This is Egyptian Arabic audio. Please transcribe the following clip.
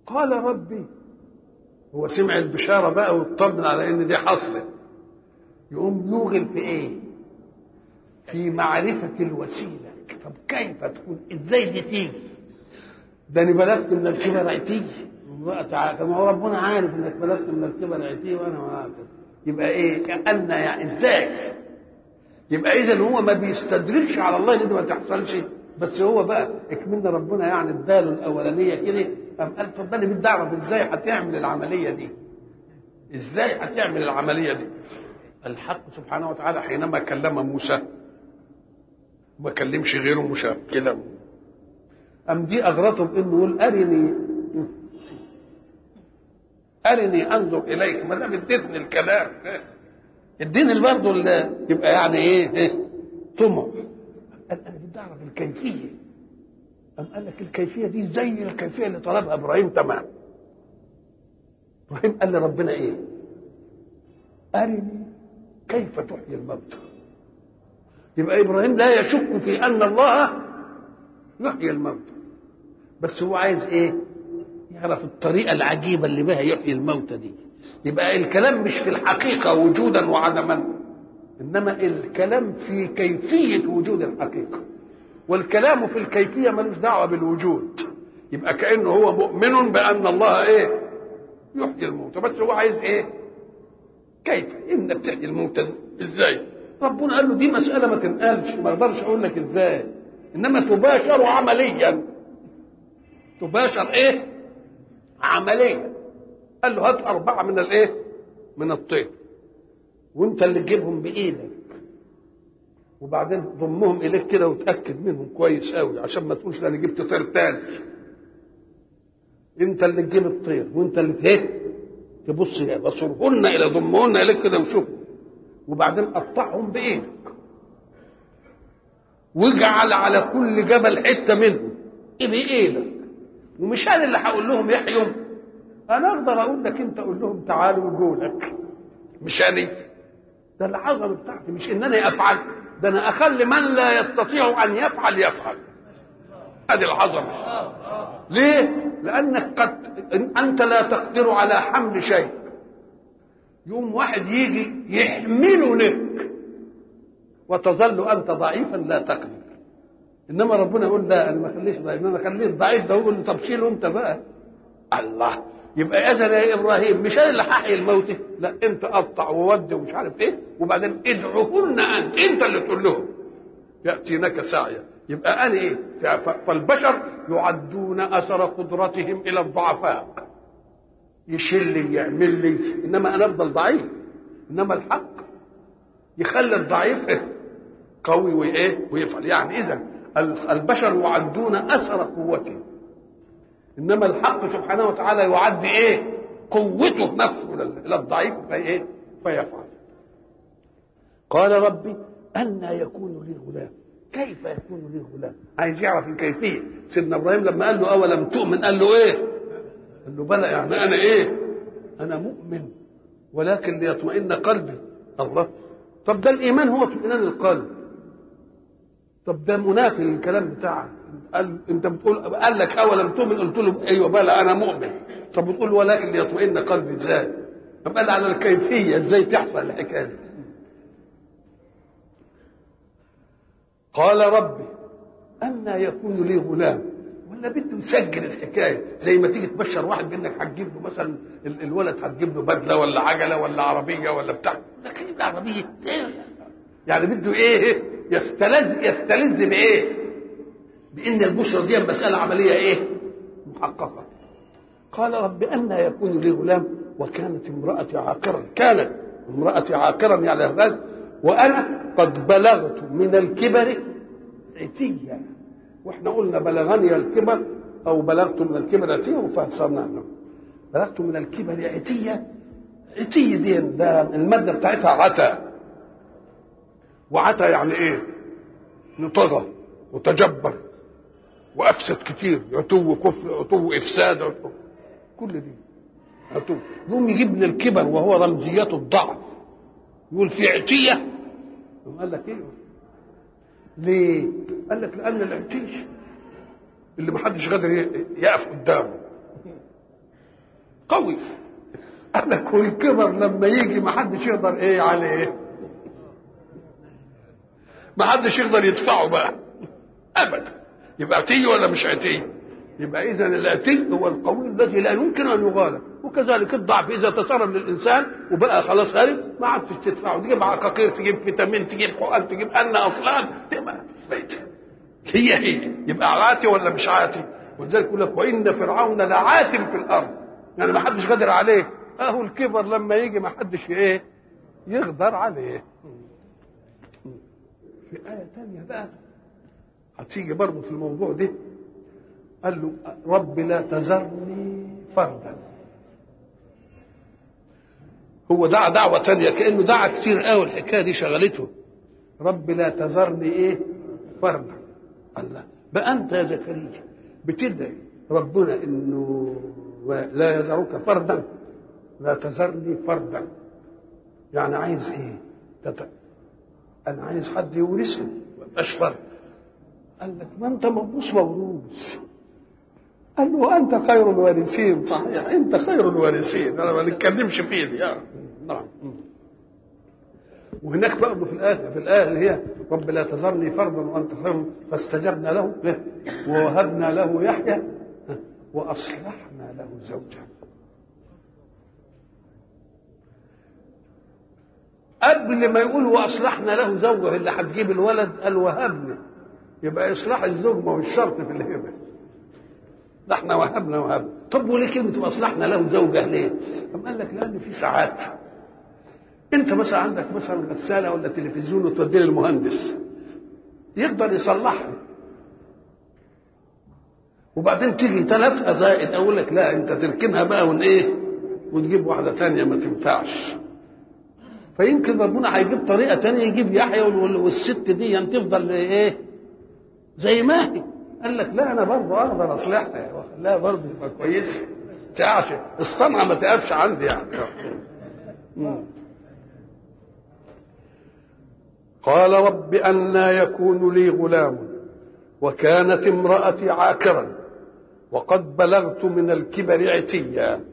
قال ربي هو سمع البشارة بقى واطمن على ان دي حصلت يقوم يوغل في ايه في معرفة الوسيلة طب كيف تكون ازاي دي تيجي ده انا بلغت من الكبر عتي طب ما هو ربنا عارف انك بلغت من الكبر عتي وانا ما أعرف. يبقى ايه كأن يعني ازاي يبقى اذا هو ما بيستدركش على الله ان دي ما تحصلش بس هو بقى اكملنا ربنا يعني اداله الاولانيه كده قام قال طب انا بدي اعرف ازاي هتعمل العمليه دي ازاي هتعمل العمليه دي الحق سبحانه وتعالى حينما كلم موسى ما كلمش غيره موسى كده أم دي أغرته بإنه يقول أرني أرني أنظر إليك ما دام اديتني الكلام اديني برضه يبقى يعني إيه طمع قال أنا بدي أعرف الكيفية أم قال لك الكيفية دي زي الكيفية اللي طلبها إبراهيم تمام إبراهيم قال لربنا إيه أرني كيف تحيي الموتى يبقى ابراهيم لا يشك في ان الله يحيي الموتى بس هو عايز ايه يعرف الطريقه العجيبه اللي بها يحيي الموتى دي يبقى الكلام مش في الحقيقه وجودا وعدما انما الكلام في كيفيه وجود الحقيقه والكلام في الكيفيه ملوش دعوه بالوجود يبقى كانه هو مؤمن بان الله ايه يحيي الموتى بس هو عايز ايه كيف انك تحيي الموتى ازاي ربنا قال له دي مسألة ما تنقالش ما اقدرش اقول لك ازاي انما تباشر عمليا تباشر ايه عمليا قال له هات أربعة من الايه من الطير وانت اللي تجيبهم بإيدك وبعدين ضمهم إليك كده وتأكد منهم كويس قوي عشان ما تقولش ده أنا جبت طير تاني انت اللي تجيب الطير وانت اللي تهت تبص بصرهن الى ضمهن اليك كده وشوفهم وبعدين قطعهم بايدك واجعل على كل جبل حته منهم ايه بايدك ومش انا اللي هقول لهم يحيوا انا اقدر اقول لك انت قول لهم تعالوا وجولك مش انا ده العظمه بتاعتي مش انني افعل ده انا اخلي من لا يستطيع ان يفعل يفعل هذه العظمه ليه لانك قد انت لا تقدر على حمل شيء يوم واحد يجي يحمله لك وتظل انت ضعيفا لا تقدر انما ربنا يقول لا انا ما اخليش ضعيف انا اخليه الضعيف ده يقول له طب شيله انت بقى الله يبقى اذا يا ابراهيم مش انا اللي هحيي الموت لا انت قطع وودي ومش عارف ايه وبعدين ادعوهن انت انت اللي تقول لهم ياتينك سعيا يبقى انا ايه فالبشر يعدون اثر قدرتهم الى الضعفاء يشيل لي يعمل لي انما انا افضل ضعيف انما الحق يخلي الضعيف إيه؟ قوي وايه ويفعل يعني اذا البشر يعدون اثر قوتهم انما الحق سبحانه وتعالى يعد ايه قوته نفسه الى الضعيف فايه فيفعل قال ربي أن يكون لي غلام كيف يكون لي غلام عايز يعرف الكيفية سيدنا إبراهيم لما قال له أولم تؤمن قال له إيه قال له بلى يعني أنا إيه أنا مؤمن ولكن ليطمئن قلبي الله طب ده الإيمان هو اطمئنان القلب طب ده منافي للكلام بتاعك قال انت بتقول قال لك اولم تؤمن قلت له ايوه بلى انا مؤمن طب بتقول ولكن ليطمئن قلبي ازاي طب قال على الكيفيه ازاي تحصل الحكايه دي قال ربي أن يكون لي غلام ولا بده يسجل الحكايه زي ما تيجي تبشر واحد بانك هتجيب له مثلا الولد هتجيب له بدله ولا عجله ولا عربيه ولا بتاع لكن العربيه يعني بده ايه يستلذ يستلذ بايه بان البشرى دي مساله عمليه ايه محققه قال رب أن يكون لي غلام وكانت امرأتي عاقرا كانت امرأتي عاقرا يعني هذا وأنا قد بلغت من الكبر عتيا واحنا قلنا بلغني الكبر أو بلغت من الكبر عتيا وفسرنا عنه بلغت من الكبر عتيا عتي دي ده المادة بتاعتها عتا وعتا يعني ايه نطغى وتجبر وافسد كتير عتو كفر عتو افساد عتو كل دي عتو يقوم يجيب لي الكبر وهو رمزيات الضعف يقول في عتيه قال لك ايه ليه قال لك لان العتيش اللي ما حدش قادر يقف قدامه قوي قال لك والكبر لما يجي ما حدش يقدر ايه عليه ما حدش يقدر يدفعه بقى ابدا يبقى عتي ولا مش عتي يبقى اذا العتي هو القوي الذي لا يمكن ان يغالب وكذلك الضعف اذا تسرب للانسان وبقى خلاص هارب ما عادش تدفعه تجيب عقاقير تجيب فيتامين تجيب حقن تجيب ان اصلان تبقى هي هي يبقى عاتي ولا مش عاتي ولذلك يقول لك وان فرعون لعات في الارض يعني ما حدش قادر عليه اهو الكبر لما يجي ما حدش ايه يقدر عليه في آية تانية بقى هتيجي برضه في الموضوع ده قال له رب لا تذرني فردا هو دعا دعوة تانية كأنه دعا كتير قوي الحكاية دي شغلته رب لا تذرني ايه فردا الله بقى انت يا زكريا بتدعي ربنا انه لا يذرك فردا لا تذرني فردا يعني عايز ايه تت... انا عايز حد يورثني ما يبقاش فرد قال لك ما انت مبوس موروث قال له انت خير الوارثين صحيح انت خير الوارثين انا ما نتكلمش فيه دي يعني. نعم وهناك برضه في الايه في الايه اللي هي رب لا تذرني فردا وانت خير فاستجبنا له ووهبنا له يحيى واصلحنا له زوجا قبل ما يقول واصلحنا له زوجه اللي هتجيب الولد قال وهبنا يبقى اصلاح الزوج ما هو الشرط في الهبه ده احنا وهبنا وهبنا طب وليه كلمه واصلحنا له زوجه ليه؟ طب قال لك لان في ساعات انت مثلا عندك مثلا غساله ولا تلفزيون وتوديه للمهندس يقدر يصلحها وبعدين تيجي تلفها زائد اقول لك لا انت تركنها بقى ون ايه وتجيب واحده ثانيه ما تنفعش فيمكن ربنا هيجيب طريقه ثانيه يجيب يحيى والست دي تفضل ايه زي ما هي قال لك لا انا برضه اقدر اصلحها واخليها برضه تبقى كويسه تعش الصنعه ما تقفش عندي يعني مم. قال رب أنى يكون لي غلام وكانت امرأتي عاكرا وقد بلغت من الكبر عتيا